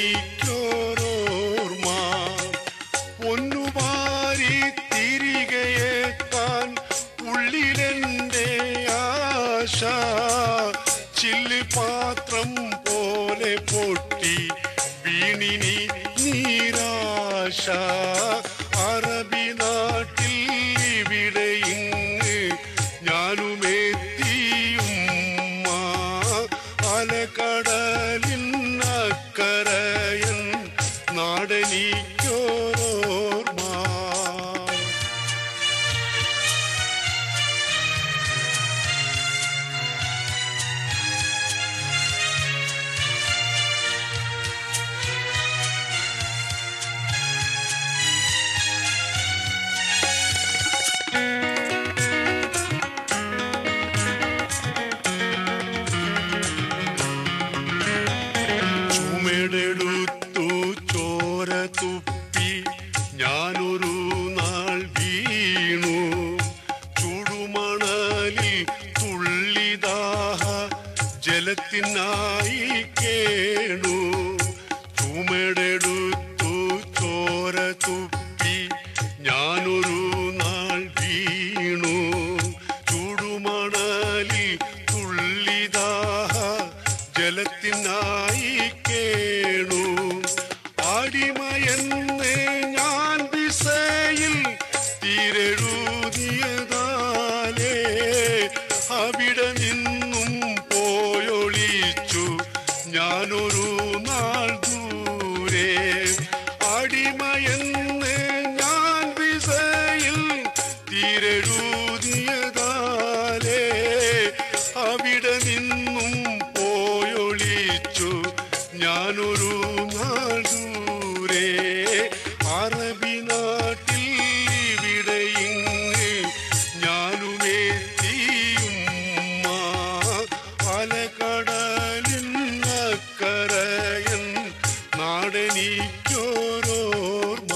നാടെനിക്കോരോർമ്മ പൊന്നുമാരി തിരികെ എത്താൻ ഉള്ളിലെന്റെ ആശ ചില്ല് പാത്രം പോലെ പൊട്ടി വീണിനി നീരാശ അറബി നാട്ടിൽ ഇവിടെ ഇങ്ങ് ഞാനുമെത്തിയും അലകടലിൻ അക്കരയൻ നാടനിക്കോരോർമ്മ ചുമടെടുത്തു ചോര തുപ്പി ഞാനൊരു നാൾ വീണു ചുടുമണലിൽ തുള്ളിദാഹ ജലത്തിനായി കേണു ചുമടെടുത്തു ചോര തുപ്പി ഞാനൊരു നാൾ വീണു ചുടുമണലിൽ തുള്ളിദാഹ ജലത്തിനായി കേണു അടിമയെന്ന് ഞാൻ ദിശയിൽ തീരെഴുതിയതാലേ അവിടെ നിന്നും പോയൊളിച്ചു ഞാനൊരു നാൾ ദൂരെ അടിമയെന്ന് ഞാൻ ദിശയിൽ തീരെഴുതിയതാലേ അവിടെ നിന്നും പോയൊളിച്ചു ഞാനൊരു നാൾ ദൂരെ അറബി നാട്ടിൽ ഇവിടെ ഇങ്ങ് ഞാനുമെത്തിയും അലകടലിൻ അക്കരയൻ നാടനിക്കോരോർമ്മ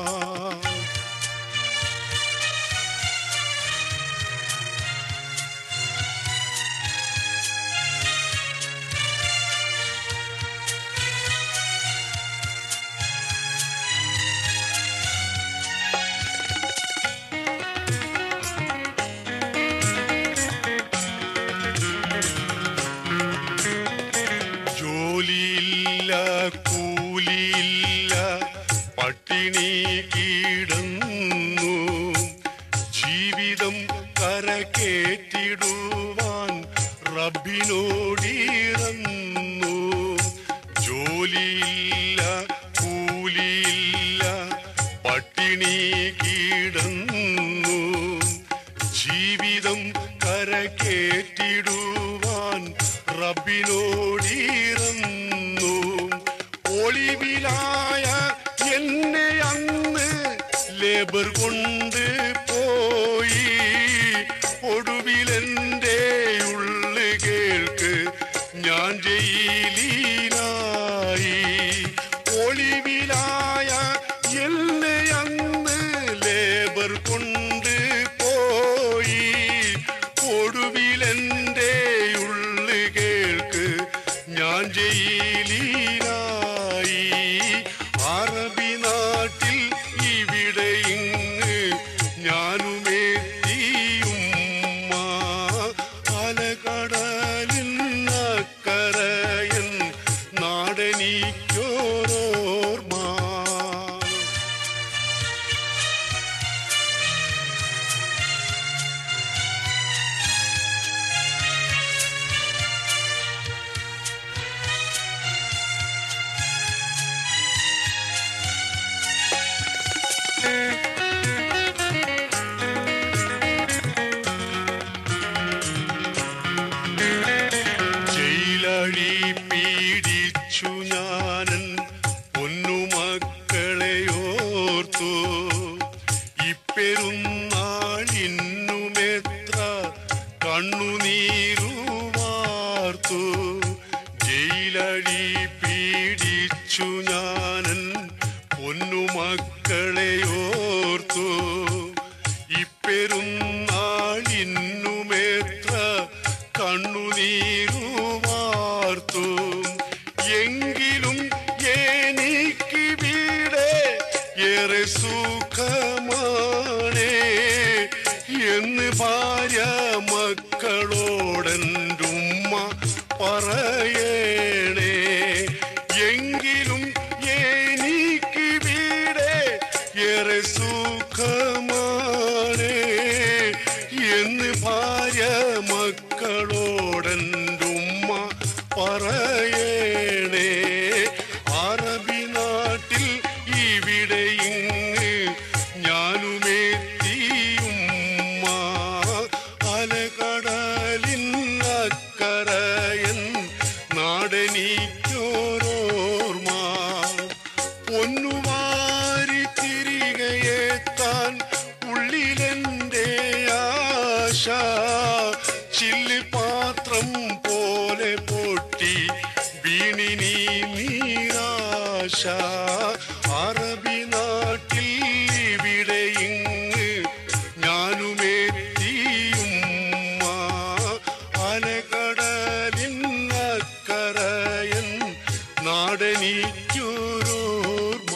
ജോലിയില്ല കൂലിയില്ല പട്ടിണി കിടന്നു ജീവിതം കരക്കേറ്റിടുവാൻ റബ്ബിനോടിറന്നു ജോലിയില്ല കൂലിയില്ല പട്ടിണി കിടന്നു ജീവിതം കരക്കേറ്റിടുവാൻ റബ്ബിനോടിറന്നു ഒളിവിലായ എന്നെ അന്ന് ലേബർ കൊണ്ട് പോയി ഒടുവിലെന്റെ ഉള്ളു കേൾക്ക് ഞാൻ ജയിലിലായി ഒളിവിലായ എന്നെ അന്ന് ലേബർ കൊണ്ട് പോയി ഒടുവിലെന്റെ ഉള്ളു കേൾക്ക് ഞാൻ ജയിലിലായി അറബി നാട്ടിൽ ഇവിടെ ഇങ്ങ് ഞാനുമെത്തിയും അലകടലിൻ അക്കരയൻ നാടനിക്കോരോർമ്മ ജയിലഴി പീഡിച്ചു ഞാനൻ പൊന്നുമക്കളെ ഓർത്തു ഇപ്പെരുന്നാളിന്നുമെത്ര കണ്ണുനീരു വാർത്തു ജയിലഴി പീഡിച്ചു ഞാനൻ പൊന്നുമക്കളെ ഓർത്തു ഇപ്പെരുന്നാളിന്നുമെത്ര കണ്ണുനീരു വാർത്തു എങ്കിലും ഏ ഏറെ സുഖമാണേ എന്ന് ഭാര്യ മക്കളോടെൻ്റെ ഉമ്മ പറയണേ എങ്കിലും എനിക്ക് വീടെ ഏറെ സുഖമാണേ എന്ന് ഭാര്യ മക്കളോടെൻ്റെ ഉമ്മ പറയണേ അറബി നാട്ടിൽ ഇവിടെ ഇങ്ങ് ഞാനുമെത്തിയുമ്മ അലകടലിൻ അക്കരയൻ നാടനിക്കോരോർമ്മ പൊന്നുവാരി തിരികെത്താൻ ഉള്ളിലെന്റെ ആശ ചില്ല് പാത്രം പോലെ പൊട്ടി വീണിനി നീരാശ അറബി നാട്ടിൽ ഇവിടെ ഇങ്ങ് ഞാനുമെത്തിയുമ്മ അലകടലിൻ അക്കരയൻ നാടനിക്കൊരോർമ്മ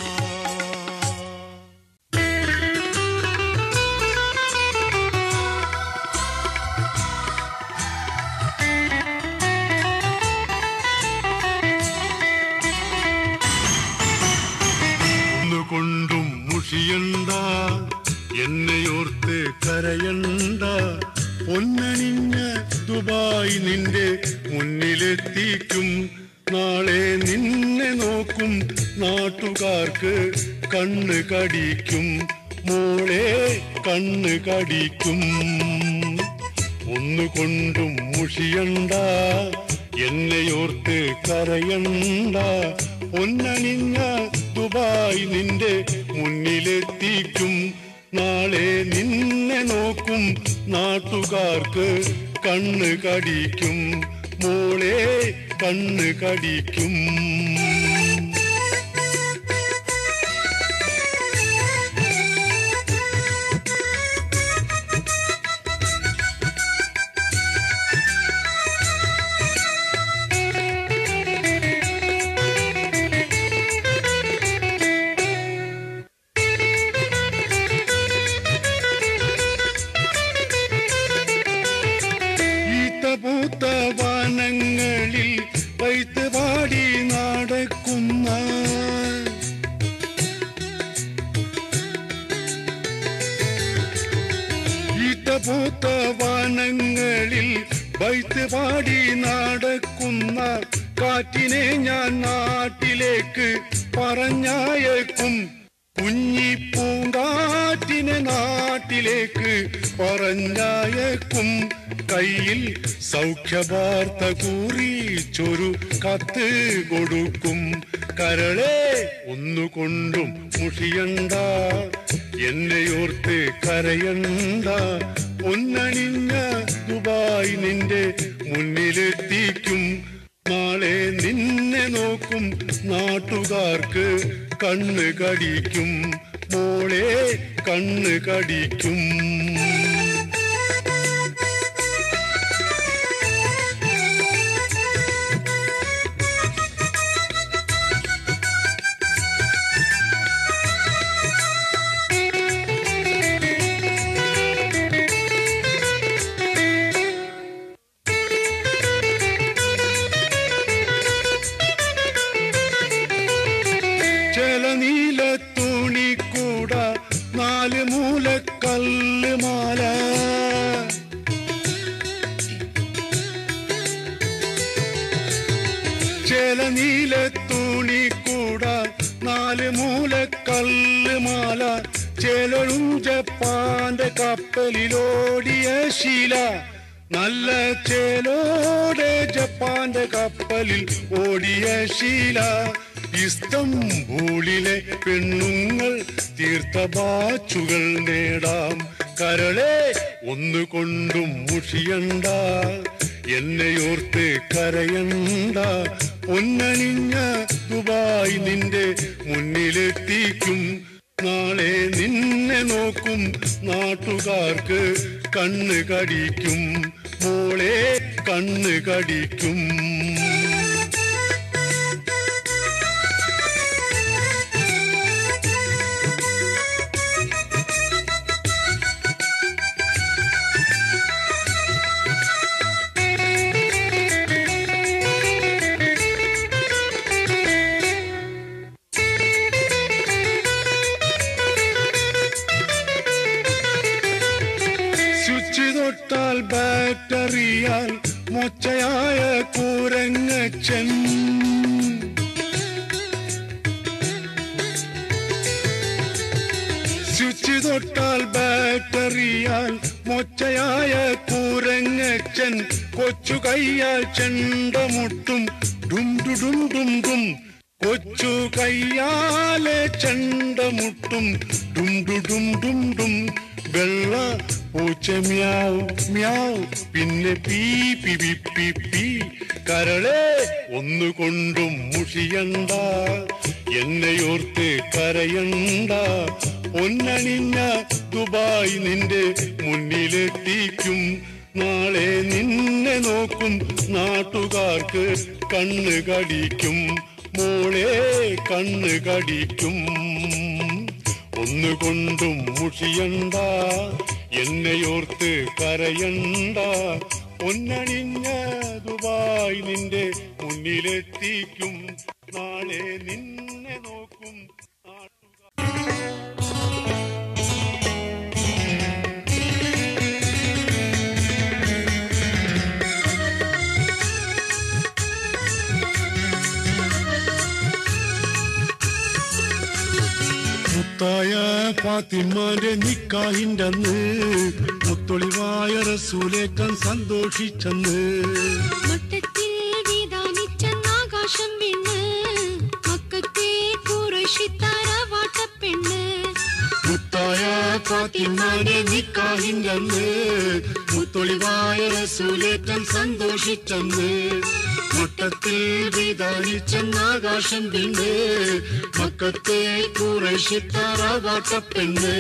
ഒന്നുകൊണ്ടും മുഷിയണ്ട എന്നെയോർത്ത് കരയണ്ട പൊന്നണിഞ്ഞ ദുബായ് നിന്റെ മുന്നിലെത്തിക്കും നാളെ നിന്നെ നോക്കും നാട്ടുകാർക്ക് കണ്ണ് കടിക്കും മോളെ കണ്ണ് കടിക്കും ഒന്നുകൊണ്ടും മുഷിയണ്ട എന്നെയോർത്ത് കരയണ്ട പൊന്നണിഞ്ഞ ദുബായ് നിന്റെ മുന്നിലെത്തിക്കും നാളെ നിന്നെ നോക്കും നാട്ടുകാർക്ക് കണ്ണ് കടിക്കും മോളെ കണ്ണ് കടിക്കും ഈത്തപൂത്ത വനങ്ങളിൽ പൈത്ത് പാടി നടക്കുന്ന ഈത്തപൂത്ത വനങ്ങളിൽ വൈത്ത് പാടി നടക്കുന്ന കാറ്റിനെ ഞാൻ നാട്ടിലേക്ക് പറഞ്ഞയക്കും കുഞ്ഞിപ്പൂങ്കാറ്റിനെ നാട്ടിലേക്ക് പറഞ്ഞയക്കും കയ്യിൽ സൗഖ്യവാർത്ത കുറിച്ചൊരു കത്ത് കൊടുക്കും കരളെ ഒന്നുകൊണ്ടും മുഷിയണ്ട എന്നെയോർത്ത് കരയണ്ട പൊന്നണിഞ്ഞ ദുബായ് നിന്റെ മുന്നിലെത്തിക്കും നാളെ നിന്നെ നോക്കും നാട്ടുകാർക്ക് കണ്ണ് കടിക്കും മോളെ കണ്ണ് കടിക്കും ചില നീല തുണിക്കൂട നാല് മൂലക്കല്ല് മാല ചില നീല തുണിക്കൂട നാല് മൂലക്കല്ല് മാല ചിലഴും ജപ്പാന്റെ കപ്പലിലോടിയ ശീല നല്ല ചേലോടെ ജപ്പാന്റെ കപ്പലിൽ ഓടിയ ശീല ഇസ്തംബൂളിലെ പെണ്ണുങ്ങൾ തീർത്ത ബാച്ചുകൾ നേടാം കരളെ ഒന്നുകൊണ്ടും മുഷിയണ്ട എന്നെയോർത്ത് കരയണ്ട പൊന്നണിഞ്ഞ ദുബായ് നിന്റെ മുന്നിലെത്തിക്കും നാളെ നിന്നെ നോക്കും നാട്ടുകാർക്ക് കണ്ണ് കടിക്കും മോളെ കണ്ണ് കടിക്കും ബാറ്ററിയാൽ മൊച്ചയായ കൂരങ്ങച്ചൻ സ്വിച്ച് തൊട്ടാൽ ബാറ്ററിയാൽ മൊച്ചയായ കൂരങ്ങച്ചൻ കൊച്ചു കയ്യാൽ ചെണ്ടമുട്ടും ഡും ഡു ഡും ഡും ഡും കൊച്ചു കയ്യാലെ ചെണ്ടമുട്ടും ഡും ഡു ഡും ഡും ഡും വെള്ള പൂച്ച മ്യാവ് മ്യാവ് പിന്നെ പീ പി പി പി പി കരളെ ഒന്നുകൊണ്ടും മുഷിയണ്ട എന്നെയോർത്ത് കരയണ്ട പൊന്നണിഞ്ഞ ദുബായ് നിന്റെ മുന്നിലെത്തിക്കും നാളെ നിന്നെ നോക്കും നാട്ടുകാർക്ക് കണ്ണ് കടിക്കും മോളെ കണ്ണ് കടിക്കും ഒന്നുകൊണ്ടും മുഷിയണ്ട എന്നെയോർത്ത് കരയണ്ട പൊന്നണിഞ്ഞ ദുബായ് നിന്റെ മുന്നിലെത്തിക്കും നാളെ നിന്നെ നോക്കും നാട്ടുകാർ മുത്തായ ഫാത്തിമാന്റെ നിക്കാഹിന്റെ അന്ന് മുത്തൊളിവായ റസൂലേക്കൻ സന്തോഷിച്ചെന്ന് മൊത്തത്തിൽ വിധാനിച്ചെന്നാകാശം വീണ് മക്കത്തെ കുറശിത്താര വാട്ടപ്പെണ്ണ് മുത്തായ ഫാത്തിമാന്റെ നിക്കാഹിന്റെ അന്ന് മുത്തൊളിവായ റസൂലേക്കൻ സന്തോഷിച്ചെന്ന് മട്ടത്തിൽ വിധാനിച്ചെന്നാകാശം പിന്നെ മക്കത്തെ കുറശിത്താറ വാട്ടപ്പെണ്ണ്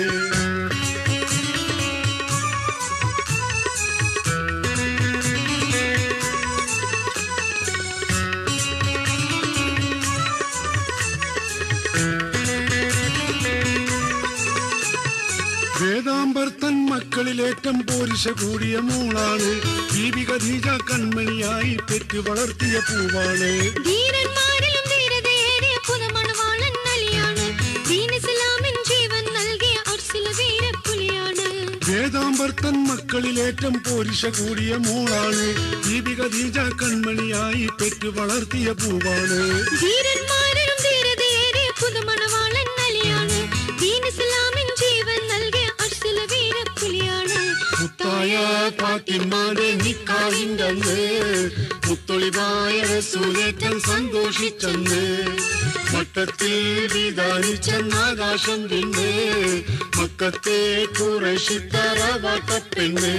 വേദാമ്പർത്തൻ മക്കളിലേറ്റം പോരിശ കൂടിയ മോളാണ് ദീപിക ധീജ കൺമണിയായി പെറ്റു വളർത്തിയ പൂവാണ് ധീരന്മാരിലും ധീരതയേറിയ പുതുമണവാളൻ നലിയാണ് ദീൻ ഇസ്ലാമിൻ ജീവൻ നൽകിയ അർസില വീരപ്പുലിയാണ് വേദാമ്പർത്തൻ മക്കളിലേറ്റം പോരിശ കൂടിയ മോളാണ് ദീപിക ധീജ കൺമണിയായി പെറ്റു വളർത്തിയ പൂവാണ് ധീരന്മാരിലും ധീരതയേറിയ പുതുമണവാളൻ നലിയാണ് ദീൻ ഇസ്ലാമിൻ ജീവൻ നൽകിയ അർസില വീരപ്പുലിയാണ് മുത്തായ ഫാത്തിമാന്റെ നിക്കാഹിന്റെ അന്ന് മുത്തൊളിവായ റസൂലേറ്റൻ സന്തോഷിച്ചെന്ന് മട്ടത്തിൽ വിധാനിച്ചെന്നാകാശം പിന്നെ മക്കത്തെ കുറശിത്തറ വാട്ടപ്പെണ്ണ്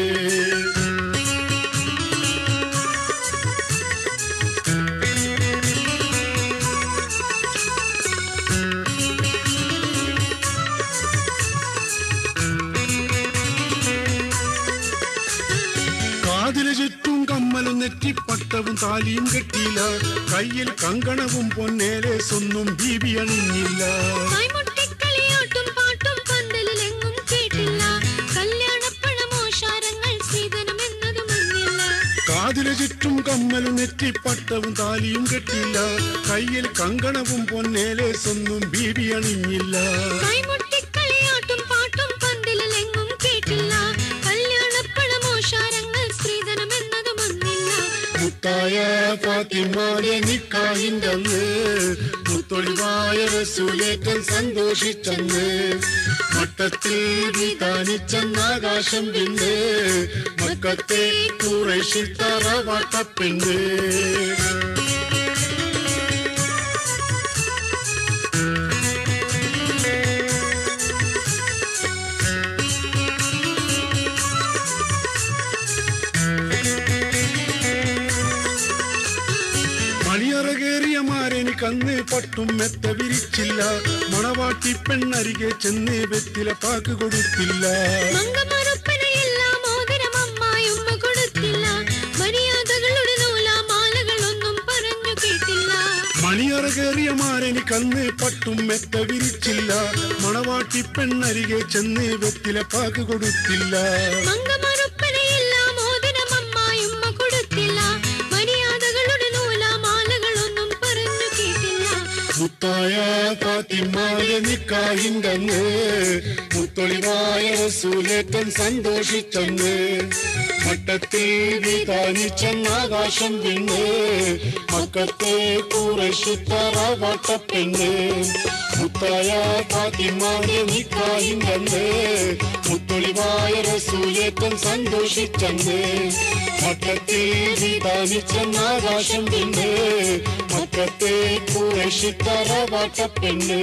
കാതില് ചുറ്റും കമ്മലും നെറ്റിപ്പട്ടവും താലിയും കെട്ടിയില്ല കയ്യിൽ കങ്കണവും പൊന്നേലെ സ്വന്നും ബീബി അണിഞ്ഞില്ല കൈമുട്ടിക്കളിയാട്ടും പാട്ടും പന്തലിലെങ്ങും കേട്ടില്ല കല്യാണപ്പഴമോഷാരങ്ങൾ സീതനം എന്നതും വന്നില്ല കാതില് ചുറ്റും കമ്മലും നെറ്റിപ്പട്ടവും താലിയും കെട്ടിയില്ല കയ്യിൽ കങ്കണവും പൊന്നേലെ സ്വന്നും ബീബി അണിഞ്ഞില്ല കൈമുട്ടിക്കളിയാട്ടും പാട്ടും പന്തലിലെങ്ങും കേട്ടില്ല കല്യാണപ്പഴമോഷാരങ്ങൾ സ്ത്രീധനം എന്നതും വന്നില്ല മുത്തായ ഫാത്തിമാരെ നിക്കാഹിന്റെ അന്ന് മുത്തൊളിവായ റസൂലേറ്റൻ സന്തോഷിച്ചെന്ന് മട്ടത്തിൽ വിധാനിച്ചെന്നാകാശം പിന്നെ മക്കത്തെ കുറേശിൽ തറ വാട്ടപ്പെണ്ണ് മണിയറകേറിയ മാരെനിക്കന്ന് പട്ടും മെത്ത വിരിച്ചില്ല മണവാട്ടി പെണ്ണരികെ ചെന്ന് വെത്തില പാക്ക് കൊടുത്തില്ല മങ്കമറുപ്പനയെല്ലാം മോതിരം അമ്മായുമ്മ കൊടുത്തില്ല മര്യാദകളുടെ നൂല മാലകളൊന്നും പറഞ്ഞു കേട്ടില്ല മണിയറകേറിയ മാരെനിക്കന്ന് പട്ടും മെത്ത വിരിച്ചില്ല മണവാട്ടി പെണ്ണരികെ ചെന്ന് വെത്തില പാക്ക് കൊടുത്തില്ല മങ്കമറുപ്പനയെല്ലാം മോതിരം അമ്മായുമ്മ കൊടുത്തില്ല മര്യാദകളുടെ നൂല മാലകളൊന്നും പറഞ്ഞു കേട്ടില്ല മുത്തായ ഫാത്തിമാന്റെ നിക്കാഹിന്റന്ന് മുത്തൊളിവായ റസൂലേറ്റം സന്തോഷിച്ചെന്ന് മട്ടത്തിൽ വിധാനിച്ചെന്നാകാശം വിണ്ണ് മക്കത്തെ കുറശുത്തറവാട്ടപ്പെണ്ണ് മുത്തായ ഫാത്തിമാന്റെ നിക്കാഹിന്റന്ന് മുത്തൊളിവായ റസൂലേറ്റം സന്തോഷിച്ചെന്ന് മട്ടത്തിൽ വിധാനിച്ചെന്നാകാശം വിണ്ണ് മക്കത്തെ കുറശുത്തറവാട്ടപ്പെണ്ണ്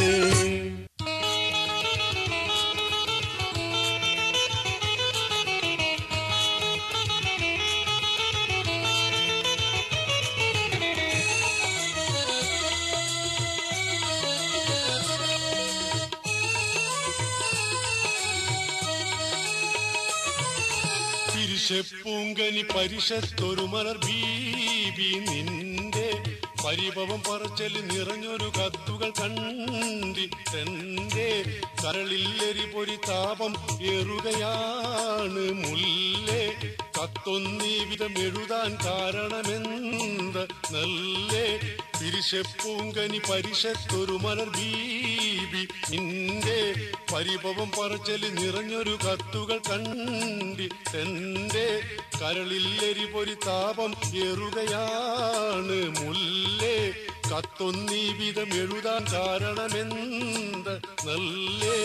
പിരിശപ്പൂങ്കനി പരിശത്തൊരു മലർ ബീബി നിന്റെ പരിഭവം പറച്ചല് നിറഞ്ഞൊരു കത്തുകൾ കണ്ടിട്ടെന്റെ കരളില്ലെരി പൊരി താപം ഏറുകയാണ് മുല്ലേ കത്തൊന്നീ വിധം എഴുതാൻ കാരണമെന്ത് നല്ലേ പിരിശപ്പൂങ്കനി പരിശത്തൊരു മലർ ബീബി നിന്റെ പരിഭവം പറച്ചല് നിറഞ്ഞൊരു കത്തുകൾ കണ്ടിട്ടെന്റെ കരളില്ലെരി പൊരി താപം ഏറുകയാണ് മുല്ലേ കത്തൊന്നീ വിധം എഴുതാൻ കാരണമെന്ത് നല്ലേ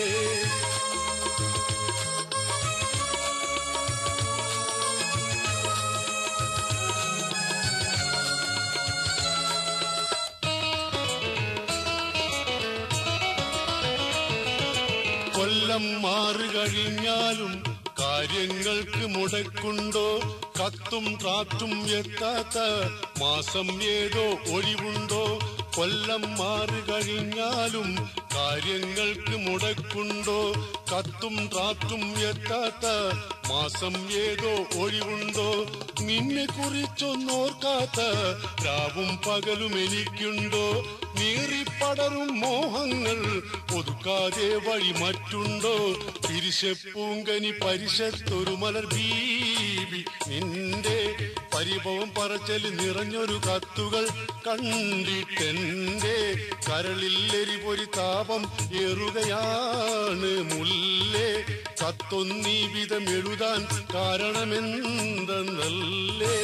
കൊല്ലം മാറി കഴിഞ്ഞാലും കാര്യങ്ങൾക്ക് മുടക്കുണ്ടോ കത്തും കാറ്റും എത്താത്ത മാസം ഏതോ ഒഴിവുണ്ടോ കൊല്ലം മാറി കഴിഞ്ഞാലും കാര്യങ്ങൾക്ക് മുടക്കുണ്ടോ കത്തും കാറ്റും എത്താത്ത മാസം ഏതോ ഒഴിവുണ്ടോ നിന്നെ കുറിച്ചൊന്നോർക്കാത്ത രാവും പകലും എനിക്കുണ്ടോ നീറിപ്പടരും മോഹങ്ങൾ ഒതുക്കാതെ വഴി മറ്റുണ്ടോ പിരിശപ്പൂങ്കനി പരിശത്തൊരു മലർ ബീവി നിന്റെ പരിഭവം പറച്ചല് നിറഞ്ഞൊരു കത്തുകൾ കണ്ടിട്ടെന്റെ കരളില്ലെരി പൊരി താപം ഏറുകയാണ് മുല്ലേ കത്തൊന്നീ വിധം എഴുതാൻ കാരണമെന്തെന്നല്ലേ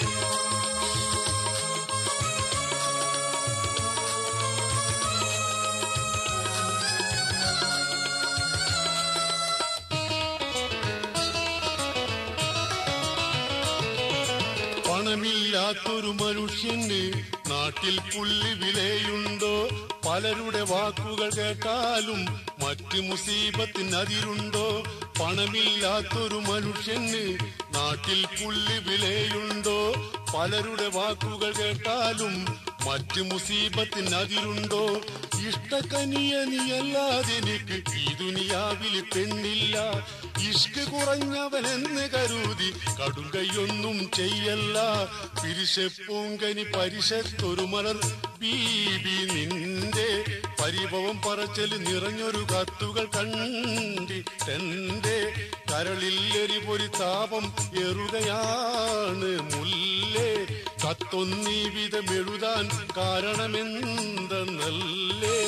പണമില്ലാത്തൊരു മനുഷ്യന് നാട്ടിൽ പുല്ല് വിലയുണ്ടോ പലരുടെ വാക്കുകൾ കേട്ടാലും മറ്റ് മുസീബത്തിനതിരുണ്ടോ പണമില്ലാത്തൊരു മനുഷ്യന് നാട്ടിൽ പുല്ല് വിലയുണ്ടോ പലരുടെ വാക്കുകൾ കേട്ടാലും മറ്റ് മുസീബത്തിനതിരുണ്ടോ ഇഷ്ടക്കനിയ നീയല്ലാതെ എനിക്ക് ഈ ദുനിയാവിൽ പെണ്ണില്ല ഇഷ്ക് കുറഞ്ഞവനെന്ന് കരുതി കടുങ്കയൊന്നും ചെയ്യല്ല പിരിശപ്പൂങ്കനി പരിശത്തൊരു മലർ ബീബി നിന്റെ പരിഭവം പറച്ചല് നിറഞ്ഞൊരു കത്തുകൾ കണ്ടിട്ടെന്റെ കരളില്ലെരി പൊരി താപം ഏറുകയാണ് മുല്ലേ കത്തൊന്നീ വിധം എഴുതാൻ കാരണമെന്തെന്നല്ലേ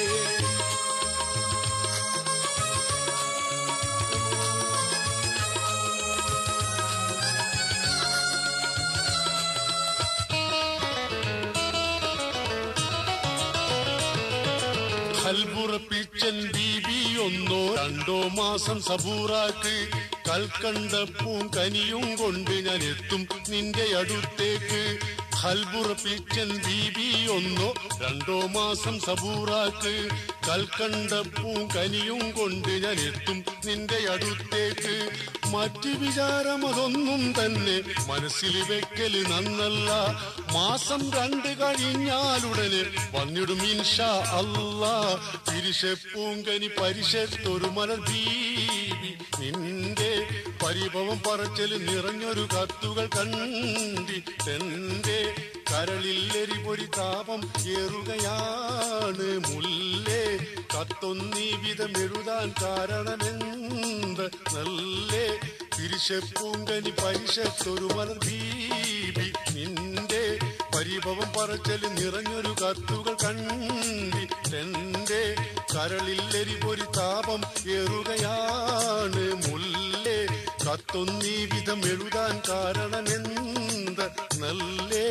കൽബുറപ്പിച്ചൻ ബീബി ഒന്നോ രണ്ടോ മാസം സബൂറാക്ക് കൽക്കണ്ടപ്പൂം കനിയും കൊണ്ട് ഞാൻ എത്തും നിന്റെ അടുത്തേക്ക് കൽബുറപ്പിച്ചൻ ബീബി ഒന്നോ രണ്ടോ മാസം സബൂറാക്ക് കൽക്കണ്ടപ്പൂം കനിയും കൊണ്ട് ഞാൻ എത്തും നിന്റെ അടുത്തേക്ക് മറ്റു വിചാരം അതൊന്നും തന്നെ മനസ്സിൽ വെക്കല് നന്നല്ല മാസം രണ്ട് കഴിഞ്ഞാലുടനെ വന്നിടും ഇൻഷാ അല്ലാ പിരിശപ്പൂങ്കനി പരിശത്തൊരു മലർ ബീവി നിന്റെ പരിഭവം പറച്ചല് നിറഞ്ഞൊരു കത്തുകൾ കണ്ടിട്ടെന്റെ കരളില്ലെരി പൊരി താപം ഏറുകയാണ് മുല്ലേ കത്തൊന്നീ വിധം എഴുതാൻ കാരണമെന്ത് നല്ലേ തിരിശപ്പൂങ്കനി പരിശത്തൊരു മലർ ബീബി നിന്റെ പരി പരിഭവം പറച്ചല് നിറഞ്ഞൊരു കത്തുകൾ കണ്ടിട്ടെന്റെ കരളില്ലെരി പൊരി താപം ഏറുകയാണ് മുല്ലേ കത്തൊന്നീ വിധം എഴുതാൻ കാരണമെന്ത് നല്ലേ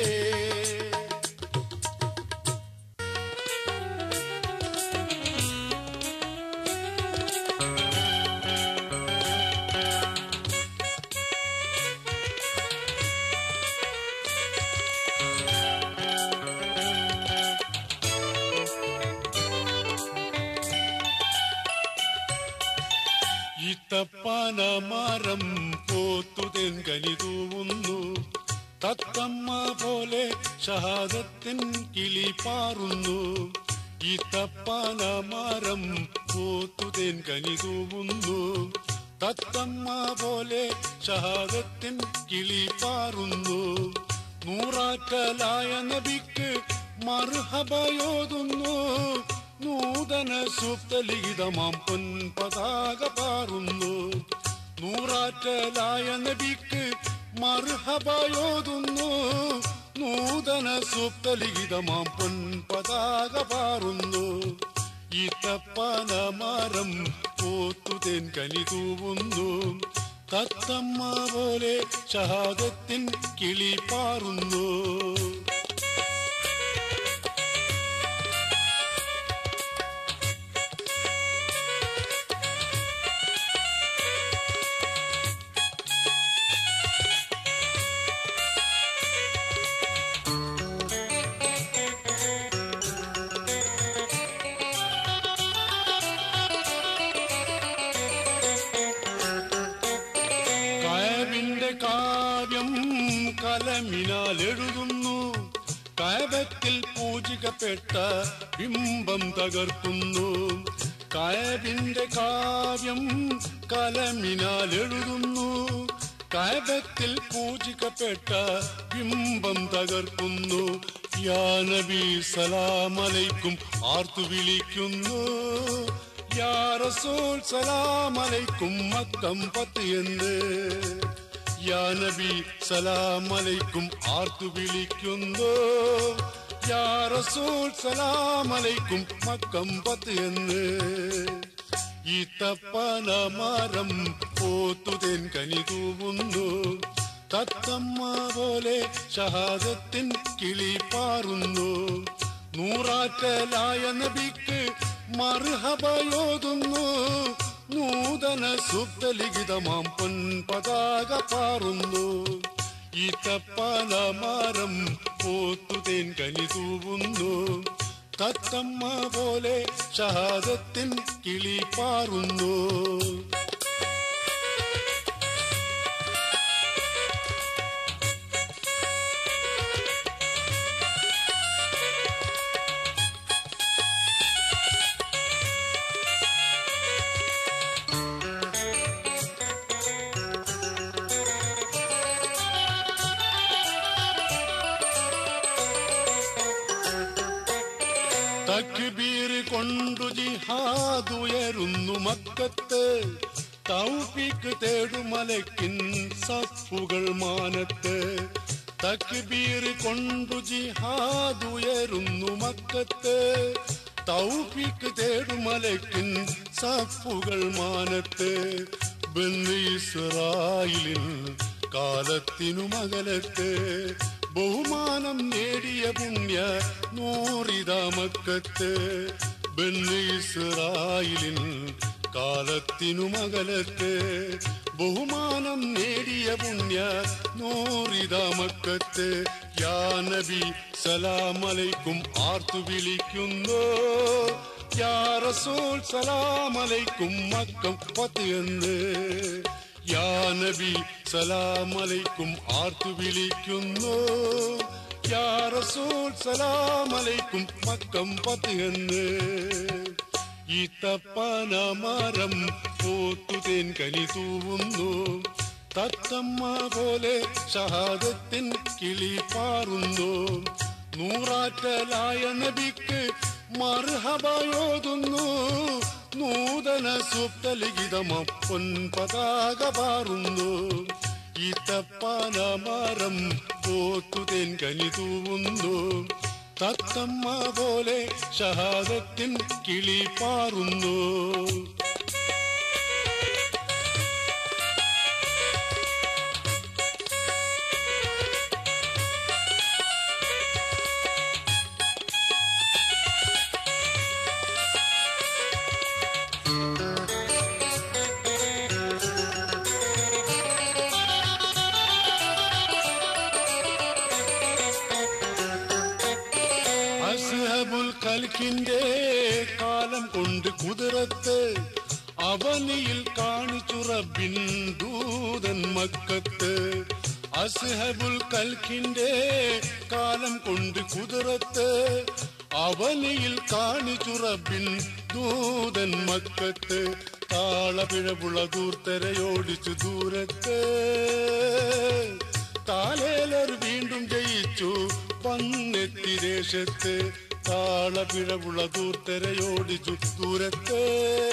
ഈത്തപ്പാനമാരം പോത്തുതെൻ കനി തൂവുന്നു തത്തമ്മ പോലെ ഷഹാദത്തിൻ കിളി പാറുന്നു ഈത്തപ്പാനമാരം പോത്തുതെൻ കനി തൂവുന്നു തത്തമ്മ പോലെ ഷഹാദത്തിൻ കിളി പാറുന്നു നൂറാറ്റലായ നബിക്ക് മർഹബയോതുന്നു നൂതന സൂക്തലിഖിതമാം പൊൻപതാക പാറുന്നു നൂറാറ്റലായ നബിക്ക് മർഹബയോതുന്നു നൂതന സൂക്തലിഖിതമാം പൊൻപതാക പാറുന്നു ഈത്തപ്പനമരം പോത്തുതേൻ കനി തൂവുന്നു തത്തമ്മ പോലെ ഷഹാദത്തിൻ കിളി പാറുന്നു കയവിന്റെ കാവ്യം കലമിനാൽ എഴുതുന്നു കയവത്തിൽ പൂജിക്കപ്പെട്ട ബിംബം തകർക്കുന്നു കയവിന്റെ കാവ്യം കലമിനാൽ എഴുതുന്നു കയവത്തിൽ പൂജിക്കപ്പെട്ട ബിംബം തകർക്കുന്നു യാ നബി സലാമലൈക്കും ആർത്തു വിളിക്കുന്നു യാ റസൂൽ സലാമലൈക്കും മക്കം പത്ത് എന്ന് യാ നബി സലാമലൈക്കും ആർത്തു വിളിക്കുന്നു യാ റസൂൽ സലാമലൈക്കും മക്കം പത്ത് എന്ന് ഈ തപ്പനമരം പോത്തുതേൻ കനി തൂവുന്നു തത്തമ്മ പോലെ ഷഹാദത്തിൻ കിളി പാറുന്നു നൂറാറ്റലായ നബിക്ക് മർഹബയോതുന്നു നൂതന സുപ്തലിഖിതമാം പൊൻപതാക പാറുന്നു ഈ തപ്പനമരം പോത്തുതേൻ കനി തൂവുന്നു തത്തമ്മ പോലെ ഷഹാദത്തിൻ കിളി പാറുന്നു തക്ബീർ കൊണ്ടു ജിഹാദുയരുന്നു മക്കത്ത് തൗഫീക്ക് തേടുമലക്കിൻ സഫുകൾ മാനത്ത് തക്ബീർ കൊണ്ടു ജിഹാദുയരുന്നു മക്കത്ത് തൗഫീക്ക് തേടുമലക്കിൻ സഫുകൾ മാനത്ത് ബന്ന് ഇസ്രായിലിൻ കാലത്തിനു മകലത്ത് ബഹുമാനം നേടിയ പുണ്യ നൂറിതാമക്കത്ത് ബന്ന് ഇസ്രായിലിൻ കാലത്തിനു മകലത്ത് ബഹുമാനം നേടിയ പുണ്യ നൂറിതാമക്കത്ത് യാ നബി സലാമലൈക്കും ആർത്തു വിളിക്കുന്നു യാ റസൂൽ സലാമലൈക്കും മക്കം പത്ത് എന്ന് യാ നബി സലാമലൈക്കും ആർത്തു വിളിക്കുന്നു യാ റസൂൽ സലാമലൈക്കും മക്കം പത്ത് എന്ന് ഈ തപ്പനമരം പോത്തുതേൻ കനി തൂവുന്നു തത്തമ്മ പോലെ ഷഹാദത്തിൻ കിളി പാറുന്നു നൂറാറ്റലായ നബിക്ക് മർഹബയോതുന്നു നൂതന സുപ്തലിഖിതമ പൊൻപതാക പാറുന്നു ഈത്തപ്പാനമരം പോത്തുതേൻ കനി തൂവുന്നു തത്തമ്മ പോലെ ഷഹാദത്തിൻ കിളി പാറുന്നു അസ്ഹബുൽ കൽക്കിന്റെ കാലം കൊണ്ട് കുതിരത്ത് അവനിയിൽ കാണിച്ചു റബ്ബിൻ ദൂതൻ മക്കത്ത് അസ്ഹബുൽ കൽക്കിന്റെ കാലം കൊണ്ട് കുതിരത്ത് അവനിയിൽ കാണിച്ചു റബ്ബിൻ ദൂതൻ മക്കത്ത് താളപിഴപുള ദൂർത്തരയോടിച്ചു ദൂരത്ത് താലേലർ വീണ്ടും ജയിച്ചു വന്നെത്തി ദേശത്ത് താളപിഴവുള്ള ദൂർത്തരയോടിച്ചു ദൂരത്ത്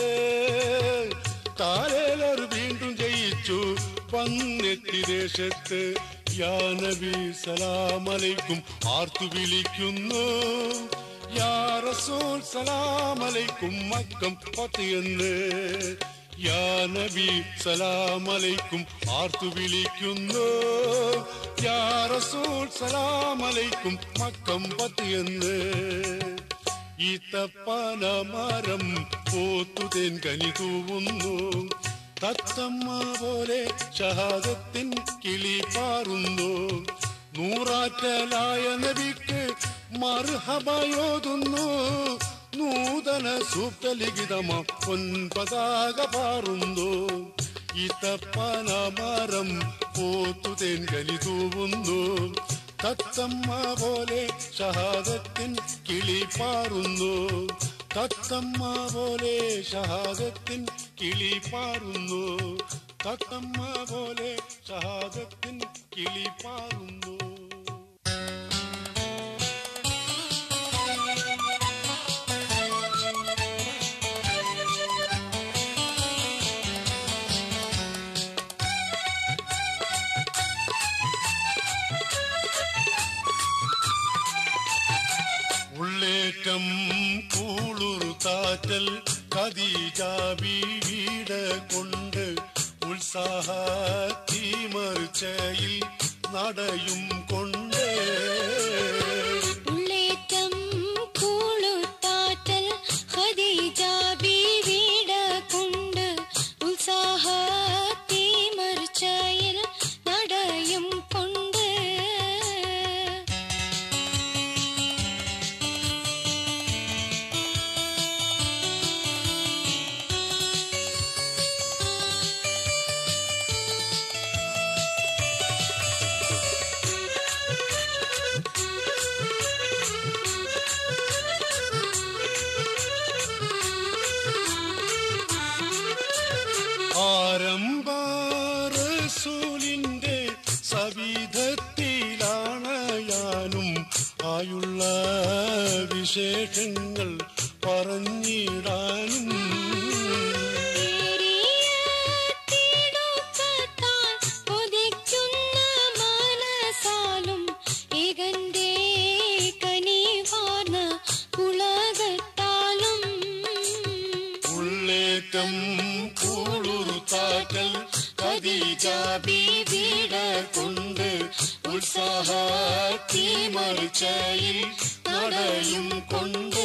താലേലർ വീണ്ടും ജയിച്ചു വന്നെത്തി ദേശത്ത് യാ നബി സലാമലൈക്കും ആർത്തു വിളിക്കുന്നു യാ റസൂൽ സലാമലൈക്കും മക്കം പത്തിയെന്ന് യാ നബി സലാമലൈക്കും ആർത്തു വിളിക്കുന്നു യാ റസൂൽ സലാമലൈക്കും മക്കം പത്തിയെന്ന് ഈത്തപ്പനമരം പോത്തുതേൻ കനി തൂവുന്നു തത്തമ്മ പോലെ ഷഹാദത്തിൻ കിളി പാറുന്നു നൂറാറ്റലായ നബിക്ക് മർഹബയോതുന്നു നൂതന സൂക്തലിഖിതമ പൊൻപതാക പാറുന്നു ഈത്തപ്പനമരം പോത്തുതേൻ കനി തൂവുന്നു തത്തമ്മ പോലെ ഷഹാദത്തിൻ കിളി പാറുന്നു തത്തമ്മ പോലെ ഷഹാദത്തിൻ കിളി പാറുന്നു തത്തമ്മ പോലെ ഷഹാദത്തിൻ കിളി പാറുന്നു ഉള്ളേറ്റം കൂളുറു താറ്റൽ കദീജാബി വീട കൊണ്ട് ഉത്സാഹ തീമറിച്ചയിൽ നടയും കൊണ്ട് ഉള്ളേറ്റം കൂളുത്താറ്റൽ ഖദീജ ബീവിട കൊണ്ട് ഉത്സാഹ തീമർച്ചയിൽ നടയും കൊണ്ട് ആരംഭാറസൂലിന്റെ സവിധത്തിലാണ് ഞാനും ആയുള്ള വിശേഷങ്ങൾ പറഞ്ഞിടാനും തിടുക്കത്താൽ കൊതിക്കുന്ന മനസാലും ഏകന്റെ കനിവാർന്ന ഉലകത്താലും ഉള്ളേറ്റം കൂളുറുത്താക്കൽ കദീജാബി വീട കൊണ്ട് ഉത്സാഹ തീമറിച്ചയിൽ നടയും കൊണ്ട്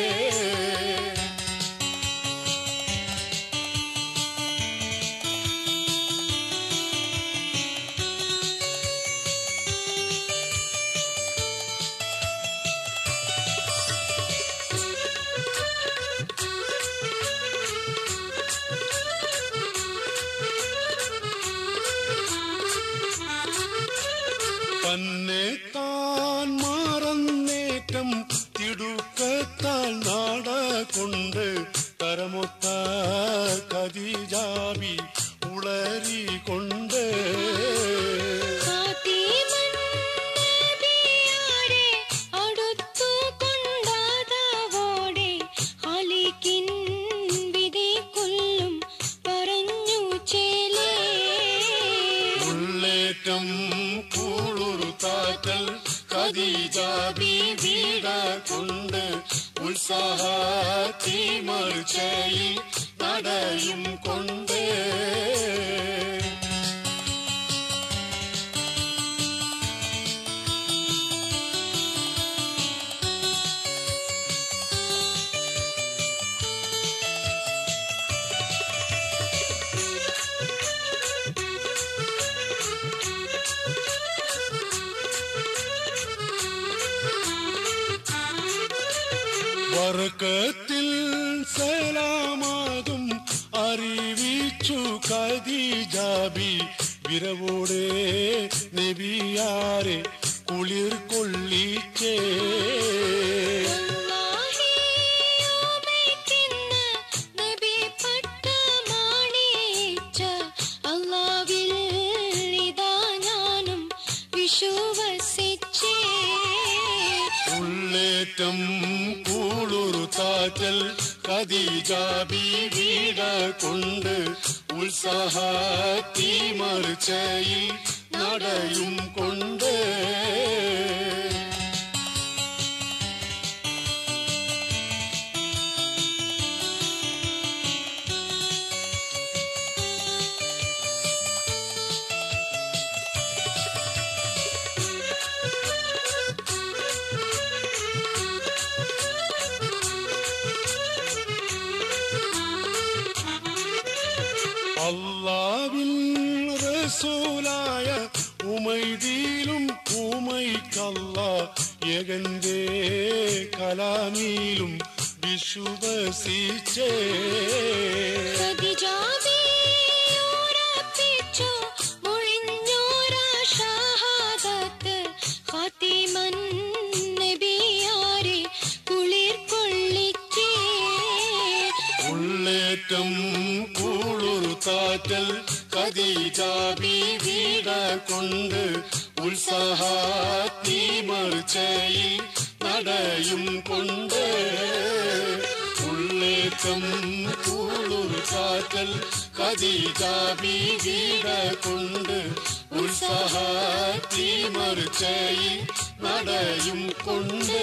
തന്നെ താൻ മാറന്നേറ്റം തിടുക്കത്താൽ നാട കൊണ്ട് തരമൊത്ത കതിജാബി ഉളരികൊണ്ട് ഫാത്തിമൻ നബിയാരെ അടുത്തു കൊണ്ടാതവോടെ ഖാലിക്കിൻ വിധി കൊല്ലും പറഞ്ഞു ചേലേ ഉള്ളേ ഉത്സാഹത്തിമർച്ചയിൽ നടയും കൊണ്ട് വർക്കത്തിൽ സലാമാകും അറിവിച്ചു കദീജാബി വിരവോടെ നബിയാരെ കുളിർ കൊള്ളിച്ചേ അല്ലാഹിയോമയ്ക്കിന്ന് നബി പട്ടമാണിയിച്ച അല്ലാവിൽ ഇതാ ഞാനും വിശ്വസിച്ചേ ഉള്ളേറ്റം കൂളുറു താറ്റൽ കദീജാബി വീട കൊണ്ട് ഉത്സാഹത്തിമർച്ചയിൽ നടയും കൊണ്ട് അള്ളാവിൻ റസൂലായ ഉമൈദീലും ഉമൈക്കല്ല ഏകന്റെ കലാമിയിലും വിശ്വസിച്ചേ ഖദീജാബിയുറപ്പിച്ചു മൊഴിഞ്ഞോരാ ഷഹാദത്ത് ഫാത്തിമൻ നബിയാരെ കുളിർ കൊള്ളിച്ചേ ഉള്ളേറ്റം കൂളുറു താറ്റൽ കദീജാബി വീട കൊണ്ട് ഉത്സാഹത്തിമർച്ചയിൽ നടയും കൊണ്ട് ഉള്ളേറ്റം കൂളുറു താറ്റൽ കദീജാബി വീട കൊണ്ട് ഉത്സാഹത്തിമർച്ചയിൽ നടയും കൊണ്ട്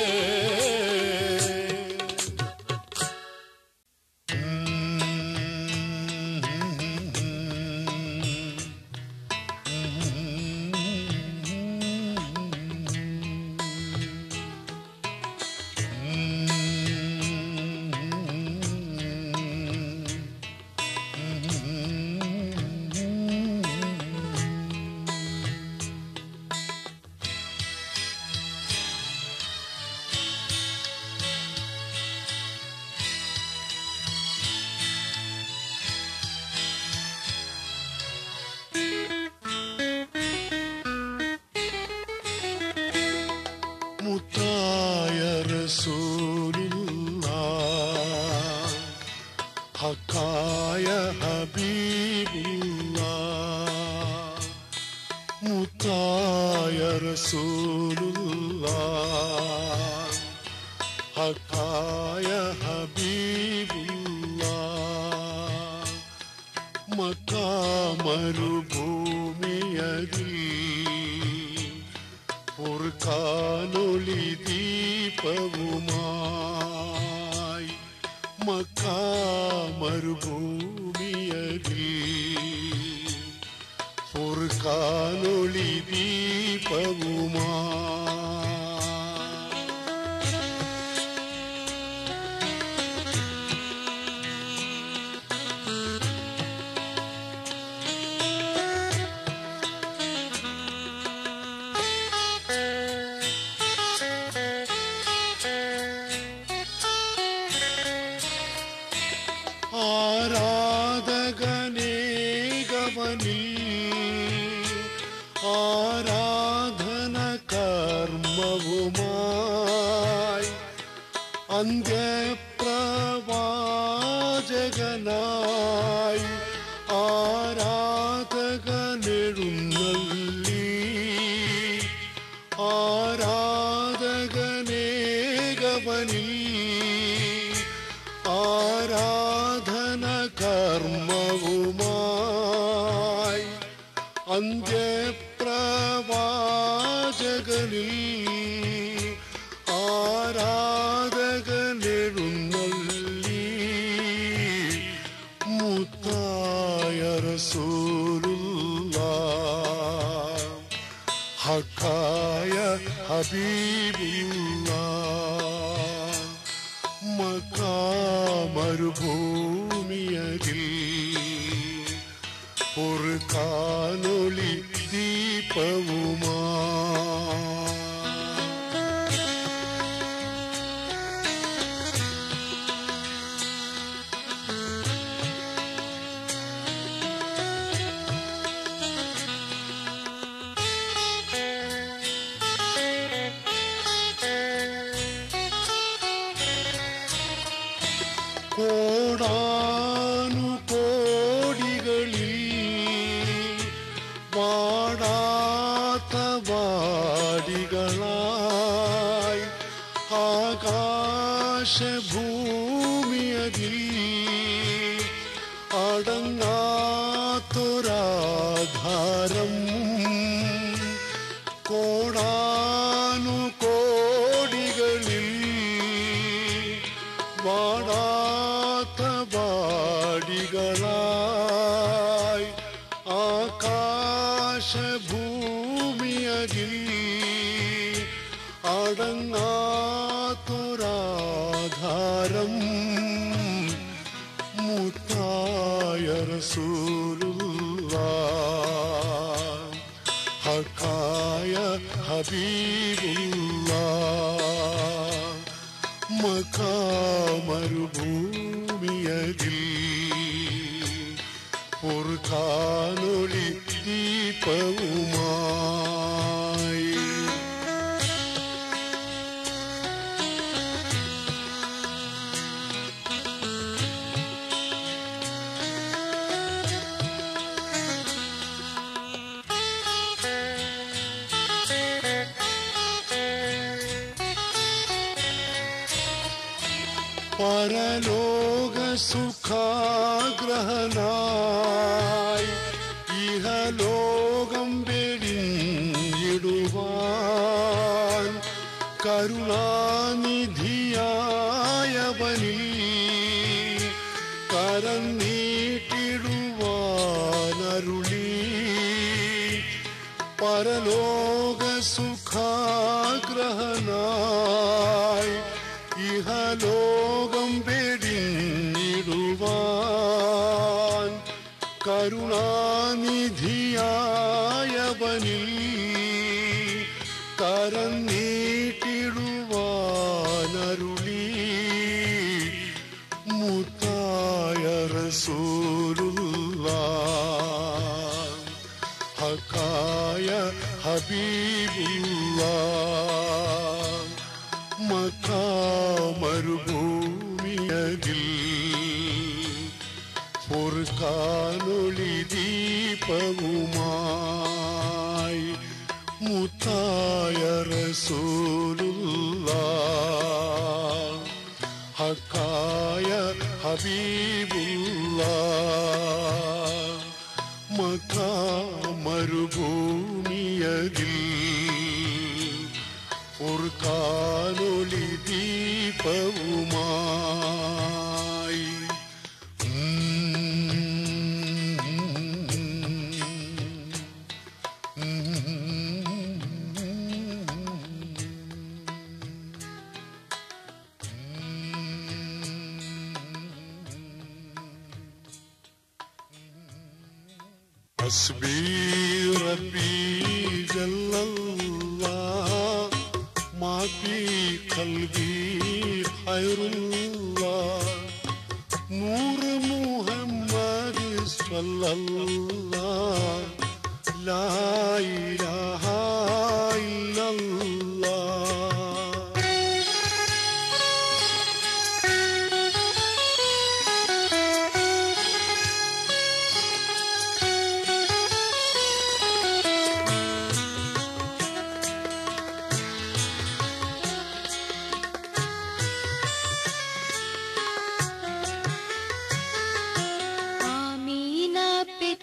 മുത്തായ റസൂലുള്ള ഹക്കായ ഹബീബുള്ള മുത്തായ റസൂലുള്ള ഹക്കായ ഹബീബുള്ള മക്കാമരുഭൂമിയതിൽ പൊറുക്കാനൊളി ദീപവുമായി മക്കാമരുഭൂമിയതിൽ പൊറുക്കാനൊളി ദീപവുമായി ആരാധകനേകവനിൽ ആരാധന കർമ്മവുമായി അന്ത്യപ്രവാചകനായി ആരാധകനെഴുന്നള്ളി ആരാധകനേകവനിൽ ആരാധന കർമ്മവുമായി അന്ത്യപ്രവാചകനിൽ ആരാധകനെഴു ഹബീബുള്ള മക്കാമരുഭൂമിയതിൽ ഒരു കാനൊളി ദീപവുമാ കോടാനു കോടികളിൽ വാടാത്ത വാടികളായി ആകാശഭൂമിയതിൽ അടങ്ങാത്തൊരാധാരം കോടാനു കോടികളിൽ വാടാത്ത വാടികളായി ആകാശഭൂമിയതിൽ അടങ്ങാത്തൊരാധാരം മുത്തായ റസൂലുള്ള ഹക്കായ ഹബീബുള്ള മക്കാമരുഭൂമിയതിൽ പൊറുക്കാനൊളി ദീപവുമായി പരലോക സുഖാഗ്രഹനായി ഇഹലോകം വെടിഞ്ഞിടുവാൻ കരുണാനിധിയായവനിൽ കരം നീട്ടിടുവാനരുളി പരലോക സുഖാഗ്രഹനായി ഇഹലോകം വെടിഞ്ഞിടുവാൻ കരുണാനിധിയായവനിൽ കരം നീട്ടിടുവാനരുളി മുത്തായ റസൂലുള്ള ഹക്കായ ഹബീബുള്ള മക്കാമരുഭൂമിയതിൽ പൊറുക്കാനൊളി ദീപവുമായി മുത്തായ റസൂലുള്ള ഹക്കായ ഹബീബുള്ള മക്കാമരുഭൂമിയതിൽ പൊറുക്കാനൊളി ദീപവുമായി حسبي ربي جل الله ما في قلبي خير الله نور محمد صلى الله لا إله إلا الله ആമീന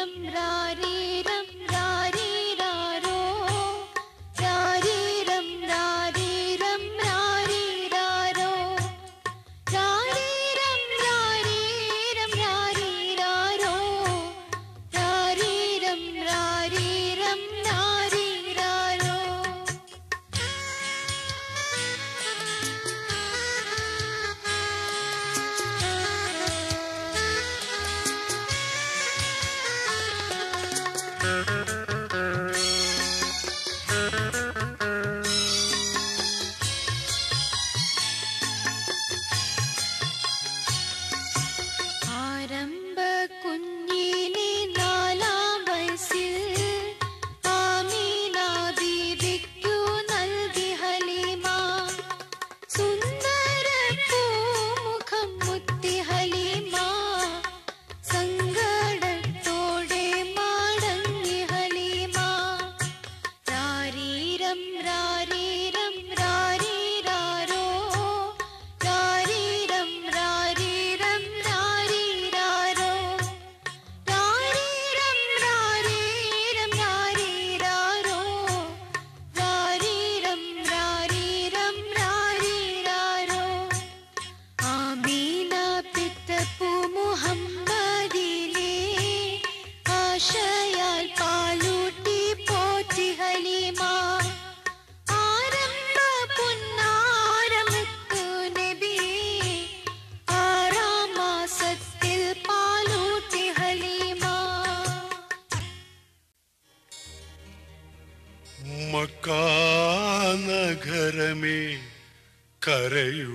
രാരീരം രാരീരം രാരീരാരോ രാരീരം രാരീരം രാരീരാരോ രാരീരം രാരീരം രാരീരാരോ രാരീരം രാരീരം രാരീരാരോ ആരംഭ കുഞ്ഞിലെ നാലാം വയസ്സിൽ ആമീന ബീവിക്കു നൽകി ഹലീമ സുന്ദര പൂമുഖം മുത്തി ഹലീമ സങ്കടത്തോടെ മടങ്ങി ഹലീമ രാരീരം രാരീരം രാരീരാരോ രാരീരം രാരീരം രാരീരാരോ രാരീരം രാരീരം രാരീരാരോ രാരീരം രാരീരം രാരീരാരോ ആമീന പിത്തപ്പൂ മുഹമ്മദിലെ ആശയാൽ പാലൂട്ടി പോറ്റി ഹലീമ ആരംഭ പുന്നാരമുത്തു നബി ആറാം മാസത്തിൽ പാലൂട്ടി ഹലീമ മക്കാനഗരമേ കരയൂ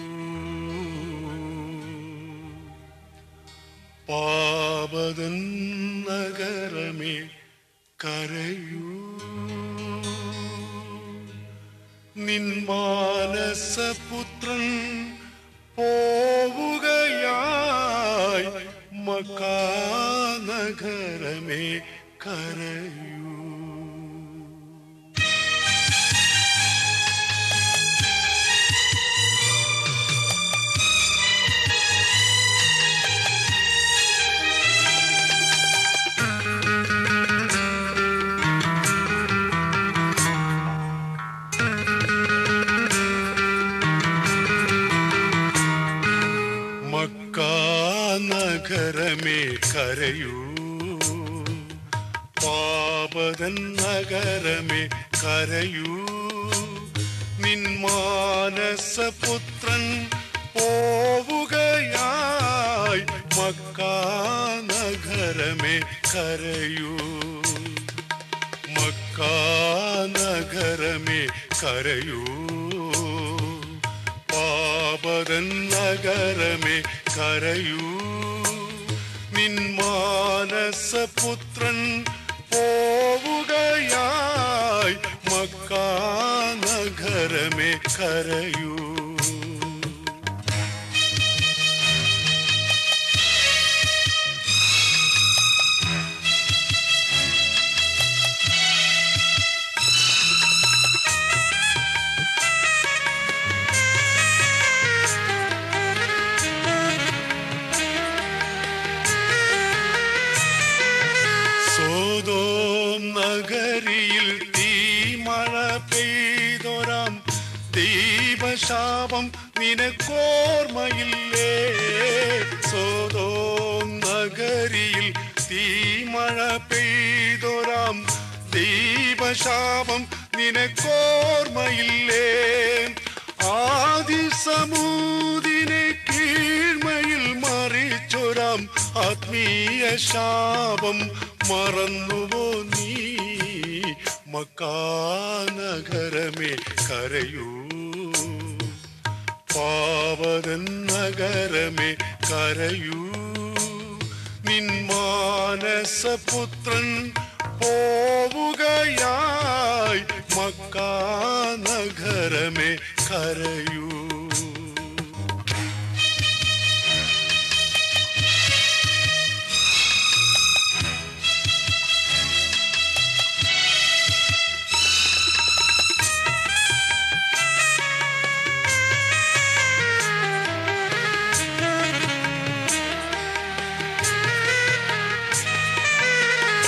പാപതൻ നഗരമേ കരയൂ നിൻ മാനസപുത്രൻ പോവുകയായി മക്കാനഗരമേ കരയൂ മക്കാനഗരമേ കരയൂ പാപതൻ നഗരമേ കരയൂ നിൻ മാനസപുത്രൻ പോവുകയായി മക്കാനഗരമേ കരയൂ മക്കാനഗരമേ കരയൂ പാപതൻ നഗരമേ കരയൂ നിൻ മാനസപുത്രൻ പോവുകയായി മക്കാനഗരമേ കരയൂ സോതോം നഗരിയിൽ തീമഴ പെയ്തൊരാം ദീപശാപം നിനക്കോർമ്മയില്ലേ സോതോം നഗരിയിൽ തീമഴ പെയ്തൊരാം ദീപശാപം നിനക്കോർമ്മയില്ലേ ആദി സമൂതിനെ കീഴ്മയിൽ മറിച്ചൊരാം ആത്മീയ ശാപം മറന്നുവോ നീ മക്കാനഗരമേ കരയൂ പാവതൻ നഗരമേ കരയൂ നിൻ മാനസപുത്രൻ പോവുകയായി മക്കാനഗരമേ കരയൂ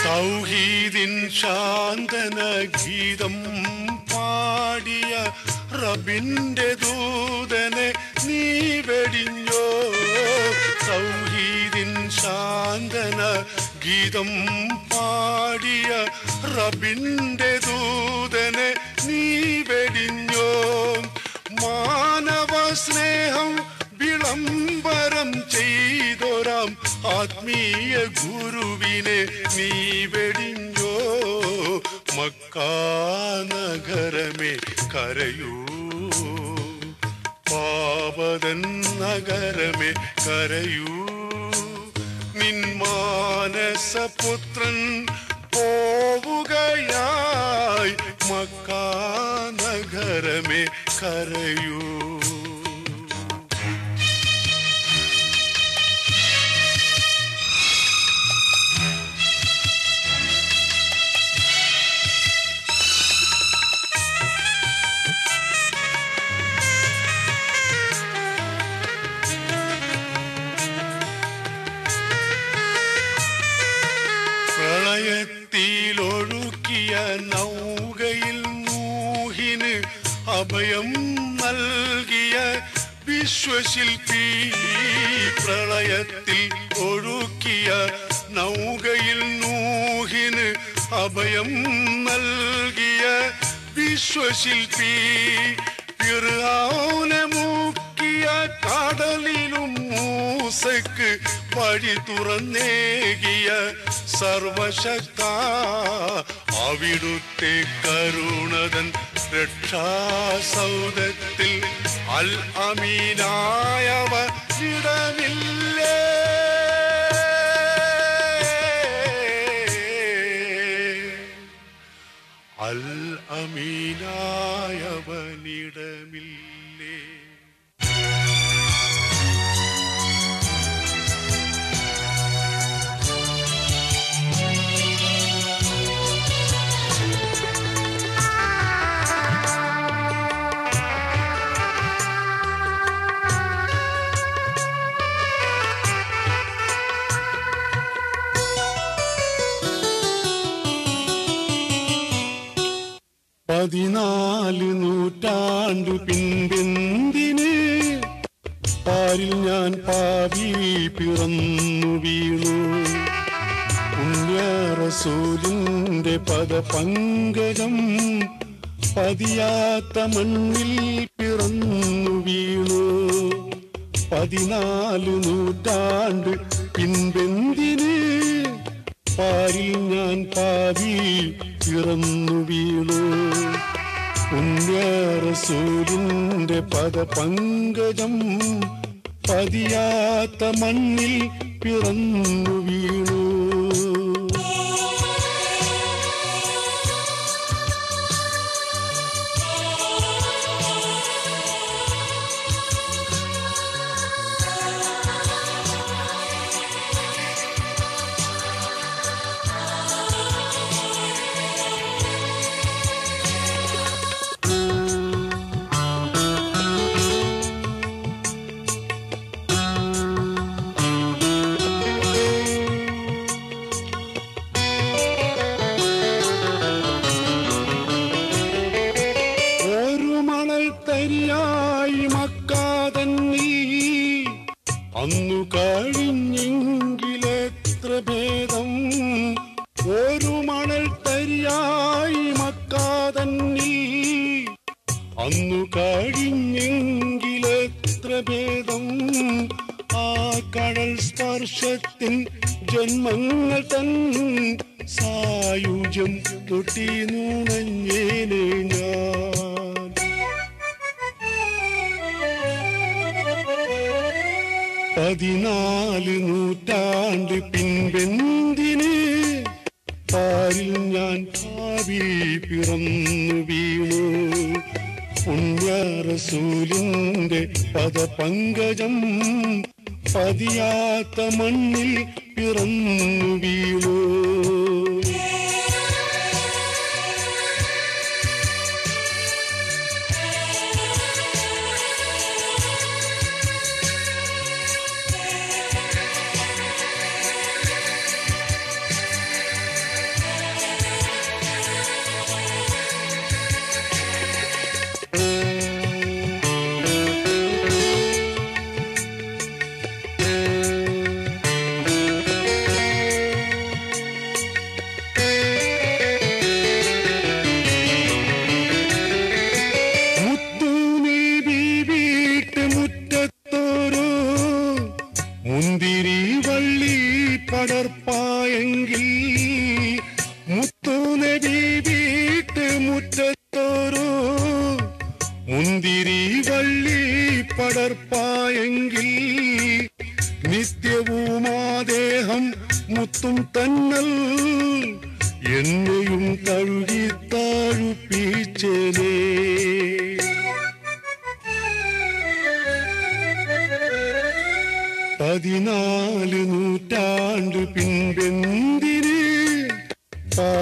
തൗഹീദിൻ ശാന്തന ഗീതം പാടിയ റബിന്റെ ദൂതനെ നീ വെടിഞ്ഞോ തൗഹീദിൻ ശാന്തന ഗീതം പാടിയ റബിന്റെ ദൂതനെ നീ വെടിഞ്ഞോ മാനവ സ്നേഹം വിളംബരം ചെയ്തൊരാം ആത്മീയ ഗുരുവിനെ നീ വെടിഞ്ഞോ മക്കാനഗരമേ കരയൂ പാപതൻ നഗരമേ കരയൂ നിൻ മാനസപുത്രൻ പോവുകയായി മക്കാനഗരമേ കരയൂ പ്രളയത്തിലൊഴുക്കിയ നൗകയിൽ നൂഹിന് അഭയം നൽകിയ വിശ്വശില്പി പ്രളയത്തിൽ ഒഴുക്കിയ നൗകയിൽ നൂഹിന് അഭയം നൽകിയ വിശ്വശില്പി ഫിർഔനെ മുക്കിയ കടലിലും മൂസയ്ക്ക് വഴി തുറന്നേകിയ സർവശക്ത അവിടുത്തെ കരുണതൻ രക്ഷാസൗദത്തിൽ അൽ അമീനായവ ഇടമില്ലേ അൽ അമീനായവനിടമില്ലേ പതിനാല് നൂറ്റാണ്ടു പിൻപെന്തിന് പാരിൽ ഞാൻ പാവി പിറന്നു വീണു പുണ്യറസൂലിന്റെ പദപങ്കജം പതിയാത്ത മണ്ണിൽ പിറന്നു വീണു പതിനാല് നൂറ്റാണ്ട് പിൻപെന്തിന് പാരിൽ ഞാൻ പാവി പിറന്നു വീണു പുണ്യറസൂലിന്റെ പദപങ്കജം പതിയാത്ത മണ്ണിൽ പിറന്നു വീണു ഒരു മണൽ തരിയായി മക്കാതന്നീ അന്നു കഴിഞ്ഞെങ്കിലെത്ര ഭേദം ഒരു മണൽ തരിയായി മക്കാതന്നീ അന്നു കഴിഞ്ഞെങ്കിലെത്ര ഭേദം ആ കടൽ സ്പർശത്തിൻ ജന്മങ്ങൾ തൻ സായുജ്യം തൊട്ടി നുണഞ്ഞേനെ ഞാൻ പതിനാല് നൂറ്റാണ്ട് പിൻപെന്തിന് പാരിൽ ഞാൻ ഭാവി പിറന്നു വീണു പുണ്യറസൂലിന്റെ പദപങ്കജം പതിയാത്ത മണ്ണിൽ പിറന്നു വീണു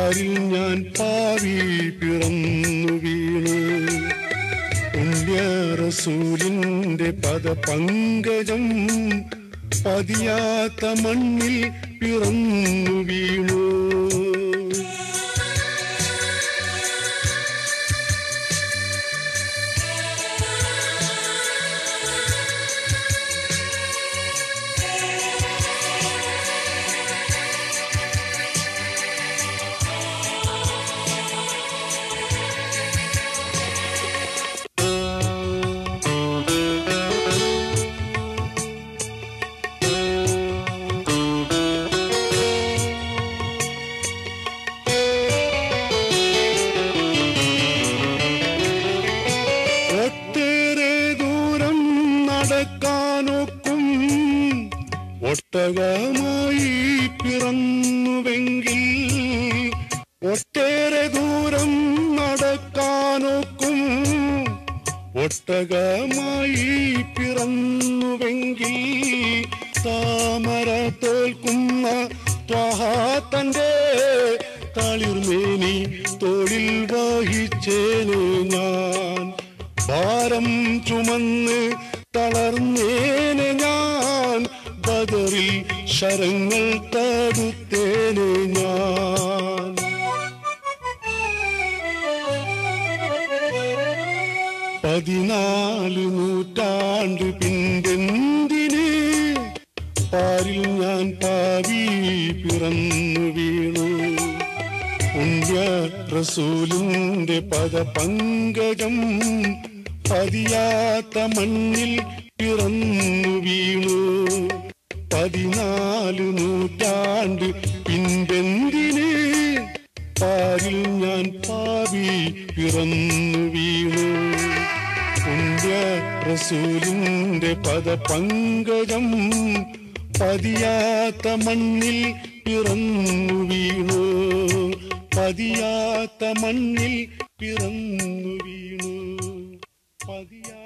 പാരിൽ ഞാൻ പാവി പിറന്നു വീണു പുണ്യറസൂലിന്റെ പദപങ്കജം പതിയാത്ത മണ്ണിൽ പിറന്നു വീണു ഒട്ടേറെ ദൂരം നടക്കാനൊക്കും ഒട്ടകമായി പിറന്നുവെങ്കിൽ ഒട്ടേറെ ദൂരം നടക്കാനൊക്കും ഒട്ടകമായി പിറന്നുവെങ്കിൽ താമര തോൽക്കുന്ന ത്വഹ തന്റെ തളിർമേനി തോളിൽ വഹിച്ചേനെ ഞാൻ ഭാരം ചുമന്ന് തളർന്നേനെ ഞാൻ ബദറിൽ ശരങ്ങൾ തടുത്തേനെ ഞാൻ പതിനാല് നൂറ്റാണ്ട് പിന്തെന്തിന് പാരിൽ ഞാൻ പാവി പിറന്നു വീണു പുണ്യ റസൂലിന്റെ പദപങ്കജം പതിയാത്ത മണ്ണിൽ പിറന്നു വീണു പതിനാല് നൂറ്റാണ്ട് പിൻപെന്തിന് പാരിൽ ഞാൻ പാവി പിറന്നു വീണു പുണ്യ റസൂലിന്റെ പദപങ്കജം പതിയാത്ത മണ്ണിൽ പിറന്നു വീണു പതിയാത്ത മണ്ണിൽ പിറന്നു വീണു പതിയാ